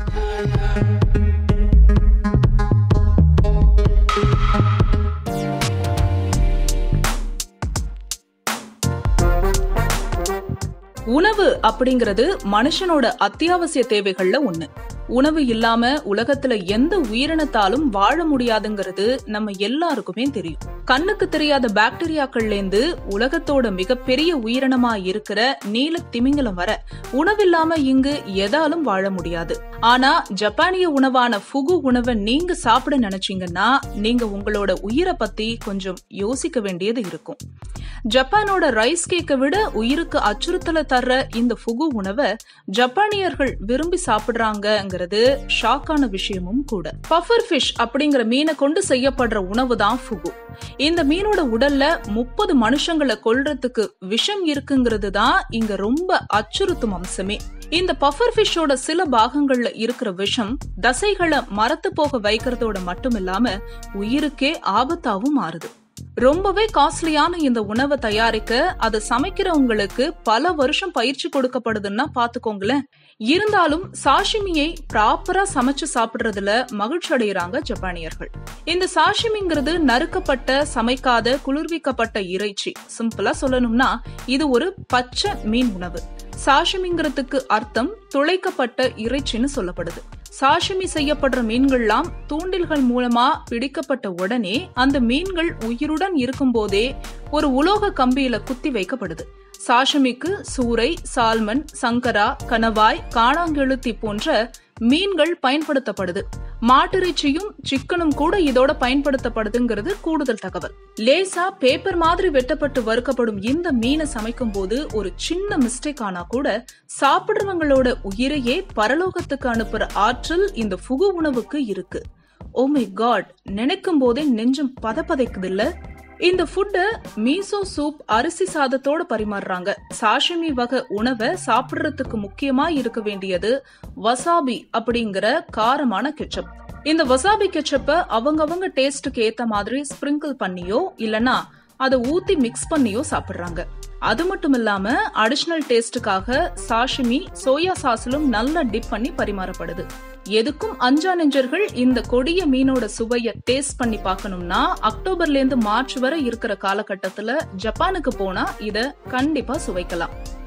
உணவு அப்படிங்கிறது மனுஷனோட அத்தியாவசிய தேவைகள்ல ஒண்ணு உணவு இல்லாம உலகத்துல எந்த உயிரினத்தாலும் வாழ முடியாதுங்கிறது நம்ம எல்லாருக்குமே தெரியும் கண்ணுக்கு தெரியாத பாக்டீரியாக்கள்ல இருந்து உலகத்தோட மிகப்பெரிய உயிரினமா இருக்கிற நீல திமிங்கலம் வர உணவில்லாம இங்கு எதாலும் வாழ முடியாது ஆனா ஜப்பானிய உணவான ஃபுகு உணவை நீங்க சாப்பிட நினைச்சீங்கன்னா நீங்க உங்களோட உயிரை பத்தி கொஞ்சம் யோசிக்க வேண்டியது இருக்கும் ஜப்பானோட ரைஸ் கேக்கை விட உயிருக்கு அச்சுறுத்தலை தர்ற இந்த ஃபுகு உணவை ஜப்பானியர்கள் விரும்பி சாப்பிடுறாங்கங்கிறது ஷாக்கான விஷயமும் கூட பஃபர் ஃபிஷ் அப்படிங்கிற மீனை கொண்டு செய்யப்படுற உணவு தான் ஃபுகு இந்த மீனோட உடல்ல முப்பது மனுஷங்களை கொல்றதுக்கு விஷம் இருக்குங்கிறது தான் இங்க ரொம்ப அச்சுறுத்தும் அம்சமே இந்த பஃபர் ஃபிஷ்ஷோட சில பாகங்கள்ல இருக்கிற விஷம் தசைகளை மரத்து போக வைக்கிறதோட மட்டும் இல்லாம உயிருக்கே ஆபத்தாவும் மாறுது ரொம்பவே காஸ்ட்லியான இந்த உணவை தயாரிக்க அதை சமைக்கிறவங்களுக்கு பல வருஷம் பயிற்சி கொடுக்கப்படுதுன்னா பாத்துக்கோங்களேன் இருந்தாலும் சாஷிமியை ப்ராப்பரா சமைச்சு சாப்பிடுறதுல மகிழ்ச்சி அடைகிறாங்க ஜப்பானியர்கள் இந்த சாஷிமிங்கிறது நறுக்கப்பட்ட சமைக்காத குளிர்விக்கப்பட்ட இறைச்சி சிம்பிளா சொல்லணும்னா இது ஒரு பச்சை மீன் உணவு சாஷிமிங்கிறதுக்கு அர்த்தம் துளைக்கப்பட்ட இறைச்சின்னு சொல்லப்படுது சாஷிமி செய்யப்படுற மீன்கள்லாம் தூண்டில்கள் மூலமா பிடிக்கப்பட்ட உடனே அந்த மீன்கள் உயிருடன் இருக்கும்போதே ஒரு உலோக கம்பியில குத்தி வைக்கப்படுது சாஷமிக்கு சூறை சால்மன் சங்கரா கணவாய் காணாங்கெழுத்தி போன்ற மீன்கள் பயன்படுத்தப்படுது மாட்டிறைச்சியும் சிக்கனும் கூட இதோட பயன்படுத்தப்படுதுங்கிறது கூடுதல் தகவல் லேசா பேப்பர் மாதிரி வெட்டப்பட்டு வறுக்கப்படும் இந்த மீனை சமைக்கும் போது ஒரு சின்ன மிஸ்டேக் ஆனா கூட சாப்பிடுறவங்களோட உயிரையே பரலோகத்துக்கு அனுப்புற ஆற்றல் இந்த புகு உணவுக்கு இருக்கு ஓ மை காட் நினைக்கும் போதே நெஞ்சம் பதப்பதைக்குது இல்ல இந்த ஃபுட்டு மீசோ சூப் அரிசி சாதத்தோட பரிமாறுறாங்க சாஷிமி வகை உணவை சாப்பிடுறதுக்கு முக்கியமா இருக்க வேண்டியது வசாபி அப்படிங்கிற காரமான கெச்சப் இந்த வசாபி கெச்சப்ப அவங்கவங்க டேஸ்டுக்கு ஏத்த மாதிரி ஸ்ப்ரிங்கிள் பண்ணியோ இல்லனா அதை ஊத்தி மிக்ஸ் பண்ணியோ சாப்பிடுறாங்க அது மட்டும் இல்லாம அடிஷனல் டேஸ்டுக்காக சாஷிமி சோயா சாஸிலும் நல்லா டிப் பண்ணி பரிமாறப்படுது எதுக்கும் அஞ்சா நெஞ்சர்கள் இந்த கொடிய மீனோட சுவைய டேஸ்ட் பண்ணி பார்க்கணும்னா அக்டோபர்ல இருந்து மார்ச் வரை இருக்கிற காலகட்டத்துல ஜப்பானுக்கு போனா இத கண்டிப்பா சுவைக்கலாம்